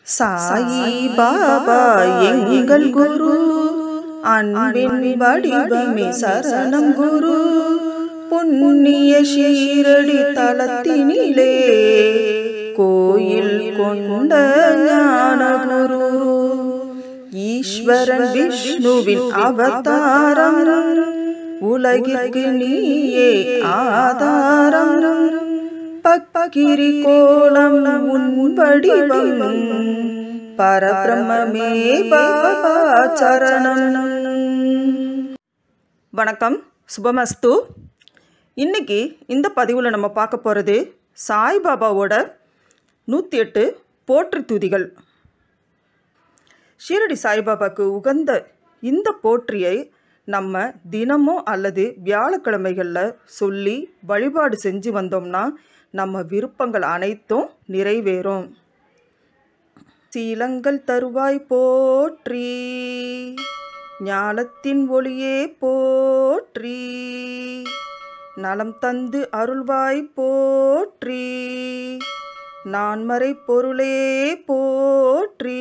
சாயி பாபா எங்கள் குரு அன்பின் வடிவமே சரணம் குரு புண்ணிய ஷீரடி தலத்தினிலே கோயில் கொண்ட ஞான குரு ஈஸ்வரன் விஷ்ணுவின் அவதாரம் உலகிற்கு நீயே ஆதாரம் பக்கிரி கோலம் உன் வடிவம் பரபிரம்மே பாபா சரணம் வணக்கம் சுபமஸ்து இன்னைக்கு இந்த பதிவில் நம்ம பார்க்க போகிறது சாய்பாபாவோட நூற்றி எட்டு போற்றி துதிகள் ஷீரடி சாய்பாபாவுக்கு உகந்த இந்த போற்றியை நம்ம தினமும் அல்லது வியாழக்கிழமைகளில் சொல்லி வழிபாடு செஞ்சு வந்தோம்னா நம்ம விருப்பங்கள் அனைத்தும் நிறைவேறும் சீலங்கள் தருவாய் போற்றி ஞானத்தின் ஒளியே போற்றி நலம் தந்து அருள்வாய் போற்றி நான்மறை பொருளே போற்றி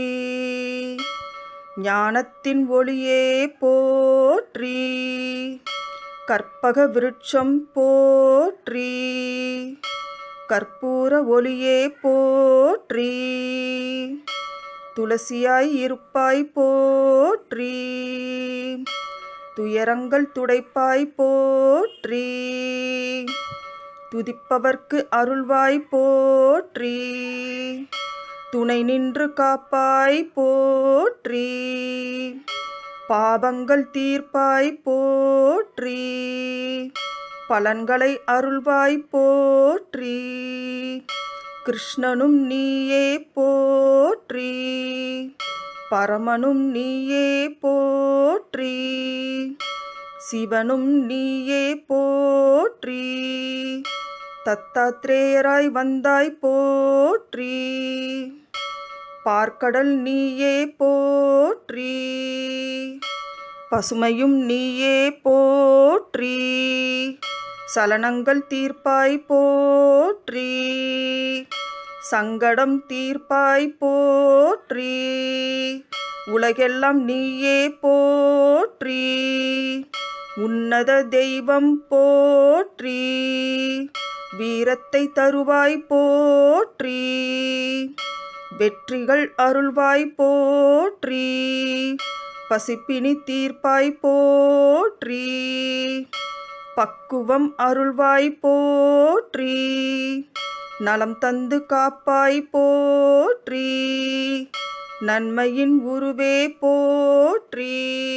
ஞானத்தின் ஒளியே போற்றி கற்பக விருட்சம் போற்றி கற்பூர ஒளியே போற்றி துளசியாய் இருப்பாய் போற்றி துயரங்கள் துடைப்பாய் போற்றி துதிப்பவர்க்கு அருள்வாய் போற்றி துணை நின்று காப்பாய் போற்றி பாபங்கள் தீர்ப்பாய் போற்றி பலன்களை அருள்வாய் போற்றி கிருஷ்ணனும் நீயே போற்றி பரமனும் நீயே போற்றி சிவனும் நீயே போற்றி தத்தாத்ரேயராய் வந்தாய் போற்றி பார்க்கடல் நீயே போற்றி பசுமையும் நீயே போற்றி சலனங்கள் தீர்ப்பாய் போற்றி சங்கடம் தீர்ப்பாய் போற்றி உலகெல்லாம் நீயே போற்றி உன்னத தெய்வம் போற்றி வீரத்தை தருவாய் போற்றி வெற்றிகள் அருள்வாய் போற்றி பசிப்பினி தீர்ப்பாய் போற்றி பக்குவம் அருள்வாய் போற்றி நலம் தந்து காப்பாய் போற்றி நன்மையின் உருவே போற்றி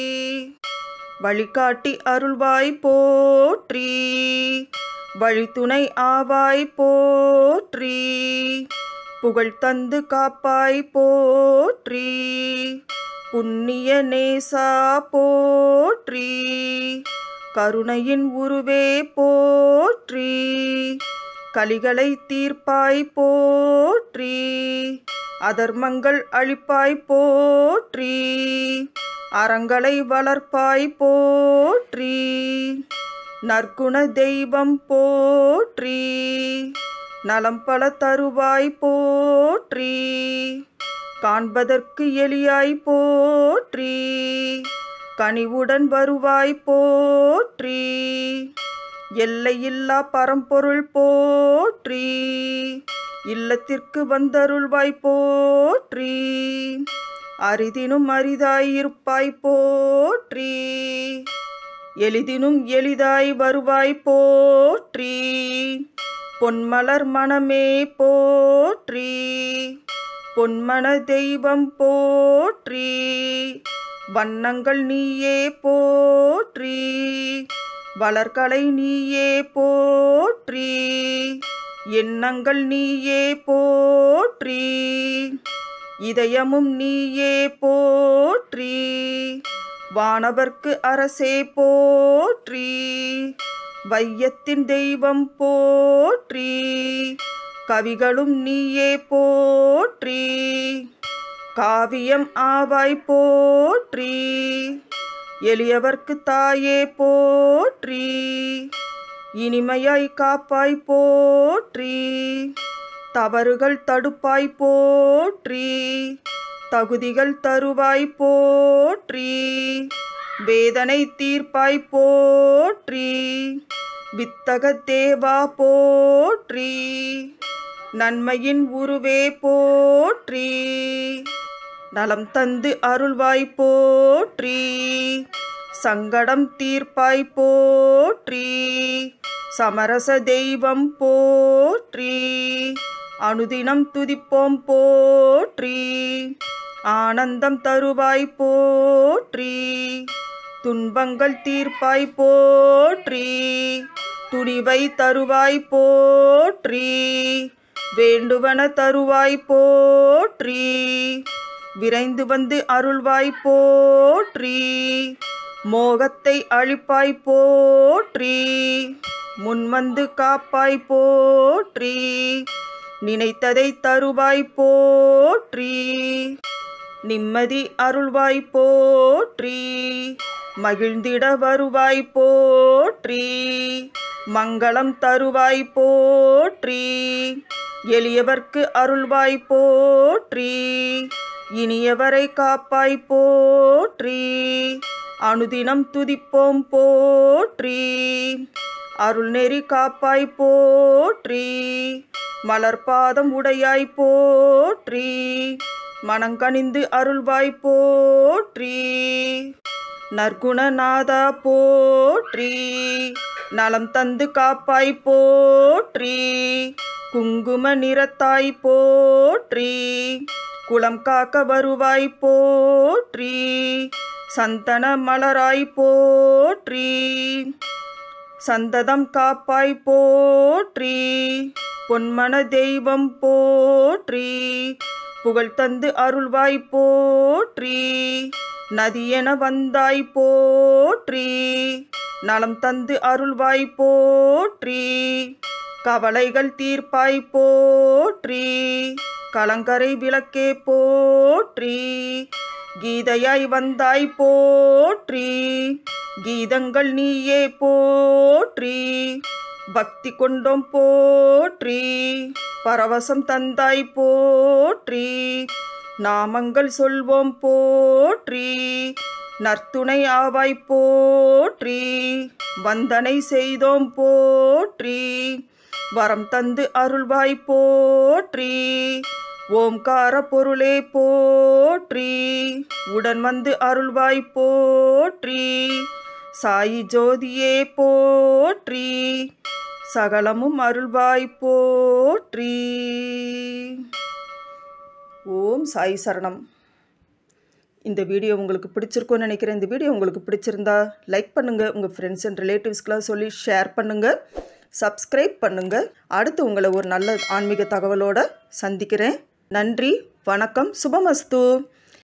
வழிகாட்டி அருள்வாய் போற்றி வழித்துணை ஆவாய் போற்றி புகழ் தந்து காப்பாய் போற்றி புண்ணிய நேசா போற்றி கருணையின் உருவே போற்றி கலிகளை தீர்ப்பாய் போற்றி அதர்மங்கள் அழிப்பாய் போற்றி அறங்களை வளர்ப்பாய் போற்றி நற்குண தெய்வம் போற்றி நலம் பல தருவாய் போற்றி காண்பதற்கு எளியாய் போற்றி கனிவுடன் வருவாய் போற்றி எல்லையில்லா பரம்பொருள் போற்றி இல்லத்திற்கு வந்தருள்வாய் போற்றி அரிதினும் அரிதாய் இருப்பாய் போற்றி எளிதினும் எளிதாய் வருவாய் போற்றி பொன்மலர் மனமே போற்றி பொன்மன தெய்வம் போற்றி வண்ணங்கள் நீயே போற்றி வளர்கலை நீயே போற்றி எண்ணங்கள் நீயே போற்றி இதயமும் நீயே போற்றி வானவர்க்கு அரசே போற்றி வையத்தின் தெய்வம் போற்றி கவிகளும் நீயே போற்றி காவியம் ஆவாய் போற்றி எளியவர்க்கு தாயே போற்றி இனிமையாய் காப்பாய் போற்றி தவறுகள் தடுப்பாய் போற்றி தகுதிகள் தருவாய் போற்றி வேதனை தீர்ப்பாய் போற்றி வித்தக தேவா போற்றி நன்மையின் உருவே போற்றி நலம் தந்து அருள்வாய் போற்றி சங்கடம் தீர்ப்பாய் போற்றி சமரச தெய்வம் போற்றி அனுதினம் துதிப்போம் போற்றி ஆனந்தம் தருவாய் போற்றி துன்பங்கள் தீர்ப்பாய் போற்றி துணிவை தருவாய் போற்றி வேண்டுவன தருவாய் போற்றி விரைந்து வந்து அருள்வாய் போற்றி மோகத்தை அழிப்பாய் போற்றி முன்வந்து காப்பாய் போற்றி நினைத்ததை தருவாய் போற்றி நிம்மதி அருள்வாய் போற்றி மகிழ்ந்திட வருவாய் போற்றி மங்களம் தருவாய் போற்றி எளியவர்க்கு அருள்வாய் போற்றி இனியவரை காப்பாய் போற்றி அனுதினம் துதிப்போம் போற்றி அருள்நெறி காப்பாய் போற்றி மலர்பாதம் உடையாய் போற்றி மனங்கனிந்து அருள்வாய் போற்றி நற்குணநாதா போற்றி நலம் தந்து காப்பாய் போற்றி குங்கும நிறத்தாய் போற்றி குளம் காக்க வருவாய் போற்றி சந்தன மலராய் போற்றி சந்ததம் காப்பாய் போற்றி பொன்மன தெய்வம் போற்றி புகழ் தந்து அருள்வாய் போற்றி நதியென வந்தாய் போற்றி நலம் தந்து அருள்வாய் போற்றி கவலைகள் தீர்ப்பாய் போற்றி கலங்கரை விளக்கே போற்றி கீதையாய் வந்தாய் போற்றி கீதங்கள் நீயே போற்றி பக்தி கொண்டோம் போற்றி பரவசம் தந்தாய் போற்றி நாமங்கள் சொல்வோம் போற்றி நற்துணை ஆவாய் போற்றி வந்தனை செய்தோம் போற்றி வரம் தந்து அருள்வாய் போற்றி ஓம்கார பொருளே போற்றி உடன் வந்து அருள்வாய் போற்றி சாயி ஜோதியே போற்றி சகலமும் அருள்வாய் போற்றி ஓம் சாய் சரணம் இந்த வீடியோ உங்களுக்கு பிடிச்சிருக்கும்னு நினைக்கிறேன் இந்த வீடியோ உங்களுக்கு பிடிச்சிருந்தா லைக் பண்ணுங்கள் உங்கள் ஃப்ரெண்ட்ஸ் அண்ட் ரிலேட்டிவ்ஸ்க்கெலாம் சொல்லி ஷேர் பண்ணுங்கள் சப்ஸ்கிரைப் பண்ணுங்கள் அடுத்து உங்களை ஒரு நல்ல ஆன்மீக தகவலோடு சந்திக்கிறேன் நன்றி வணக்கம் சுபமஸ்து